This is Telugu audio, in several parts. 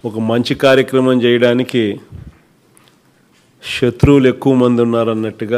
ఒక మంచి కార్యక్రమం చేయడానికి శత్రువులు ఎక్కువ మంది ఉన్నారన్నట్టుగా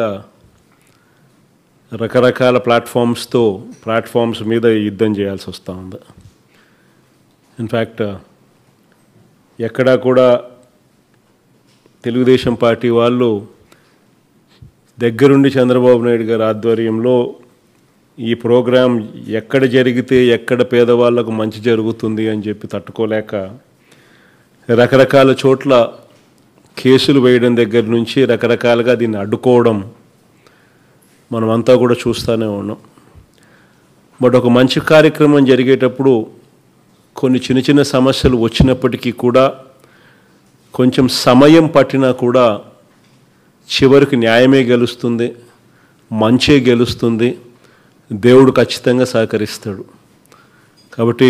రకరకాల ప్లాట్ఫామ్స్తో ప్లాట్ఫామ్స్ మీద యుద్ధం చేయాల్సి వస్తూ ఉంది ఇన్ఫ్యాక్ట్ ఎక్కడా కూడా తెలుగుదేశం పార్టీ వాళ్ళు దగ్గరుండి చంద్రబాబు నాయుడు గారి ఆధ్వర్యంలో ఈ ప్రోగ్రాం ఎక్కడ జరిగితే ఎక్కడ పేదవాళ్లకు మంచి జరుగుతుంది అని చెప్పి తట్టుకోలేక రకరకాల చోట్ల కేసులు వేయడం దగ్గర నుంచి రకరకాలుగా దీన్ని అడ్డుకోవడం మనమంతా కూడా చూస్తూనే ఉన్నాం బట్ ఒక మంచి కార్యక్రమం జరిగేటప్పుడు కొన్ని చిన్న చిన్న సమస్యలు వచ్చినప్పటికీ కూడా కొంచెం సమయం పట్టినా కూడా చివరికి న్యాయమే గెలుస్తుంది మంచే గెలుస్తుంది దేవుడు ఖచ్చితంగా సహకరిస్తాడు కాబట్టి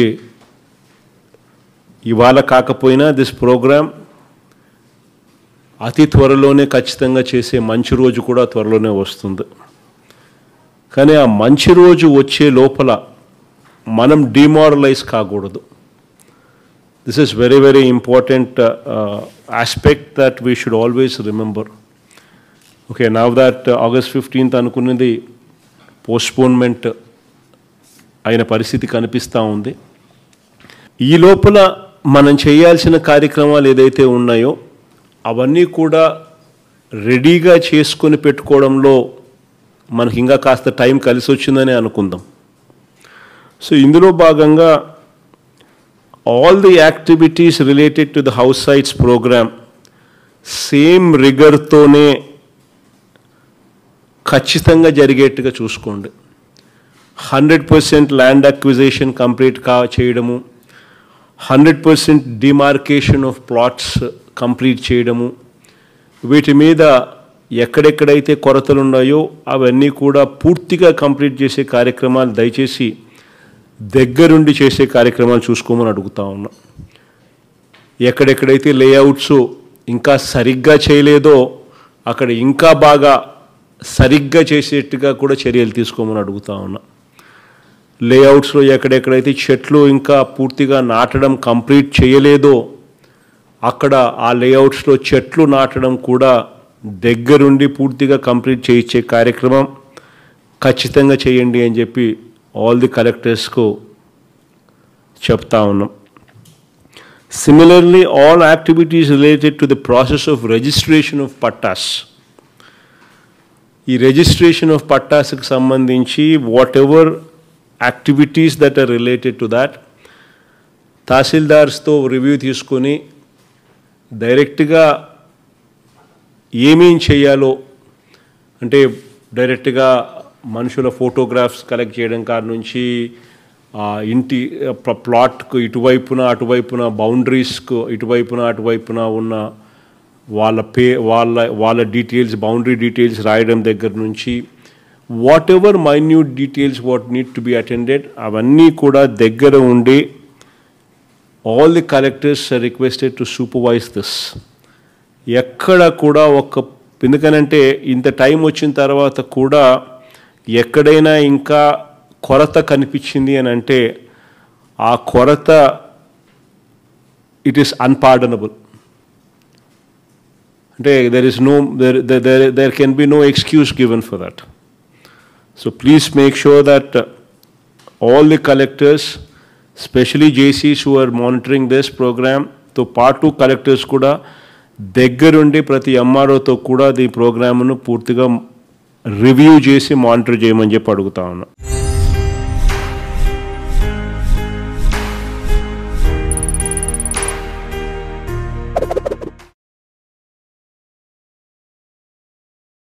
ఇవాళ కాకపోయినా దిస్ ప్రోగ్రామ్ అతి త్వరలోనే ఖచ్చితంగా చేసే మంచి రోజు కూడా త్వరలోనే వస్తుంది కానీ ఆ మంచి రోజు వచ్చే లోపల మనం డిమారలైజ్ కాకూడదు this is very very important aspect that we should always remember okay now that August fifteenth అనుకున్నది పోస్ట్పోన్మెంట్ అయిన పరిస్థితి కనిపిస్తూ ఉంది ఈ లోపల మనం చేయాల్సిన కార్యక్రమాలు ఏదైతే ఉన్నాయో అవన్నీ కూడా రెడీగా చేసుకొని పెట్టుకోవడంలో మనకి ఇంకా కాస్త టైం కలిసి వచ్చిందని అనుకుందాం సో ఇందులో భాగంగా all the activities related to the house sites programme same రిగర్తోనే ఖచ్చితంగా జరిగేట్టుగా చూసుకోండి hundred percent land acquisition complete కా చేయడము hundred percent demarcation of plots complete చేయడము వీటి మీద ఎక్కడెక్కడైతే కొరతలు ఉన్నాయో అవన్నీ కూడా పూర్తిగా కంప్లీట్ చేసే కార్యక్రమాలు దయచేసి దగ్గరుండి చేసే కార్యక్రమాలు చూసుకోమని అడుగుతా ఉన్నా ఎక్కడెక్కడైతే లేఅవుట్స్ ఇంకా సరిగ్గా చేయలేదో అక్కడ ఇంకా బాగా సరిగ్గా చేసేట్టుగా కూడా చర్యలు తీసుకోమని అడుగుతా ఉన్నా లేఅవుట్స్లో ఎక్కడెక్కడైతే చెట్లు ఇంకా పూర్తిగా నాటడం కంప్లీట్ చేయలేదో అక్కడ ఆ లేఅవుట్స్లో చెట్లు నాటడం కూడా దగ్గరుండి పూర్తిగా కంప్లీట్ చేయించే కార్యక్రమం ఖచ్చితంగా చేయండి అని చెప్పి ఆల్ ది కలెక్టర్స్కు చెప్తా ఉన్నాం similarly all activities related to the process of registration of pattas ఈ రిజిస్ట్రేషన్ ఆఫ్ పట్టాస్కి సంబంధించి whatever activities that are related to that తహసీల్దార్స్తో రివ్యూ తీసుకొని డైరెక్ట్గా ఏమేం చేయాలో అంటే డైరెక్ట్గా మనుషుల ఫోటోగ్రాఫ్స్ కలెక్ట్ చేయడం కాడి నుంచి ఆ ఇంటి ప్ల- ప్లాట్కు ఇటువైపున అటువైపున బౌండరీస్కు ఇటువైపున అటువైపున ఉన్న వాళ్ళ పే వాళ్ళ వాళ్ళ డీటెయిల్స్ బౌండరీ డీటెయిల్స్ రాయడం దగ్గర నుంచి whatever minute details what need to be attended అవన్నీ కూడా దగ్గర ఉండి all the collectors requested to supervise this ఎక్కడ కూడా ఒక ఎందుకనంటే ఇంత టైం వచ్చిన తర్వాత కూడా ఎక్కడైనా ఇంకా కొరత కనిపించింది అని అంటే ఆ కొరత ఇట్ ఈస్ అన్పార్డనబుల్ అంటే there is no there there can be no excuse given for that so please make sure that all the collectors, especially JCs who are monitoring this program, తో పాటు కలెక్టర్స్ కూడా దగ్గరుండి ప్రతి ఎంఆర్ఓతో కూడా ఈ ప్రోగ్రామ్ను పూర్తిగా రివ్యూ చేసి మానిటర్ చేయమని చెప్పి అడుగుతా ఉన్నా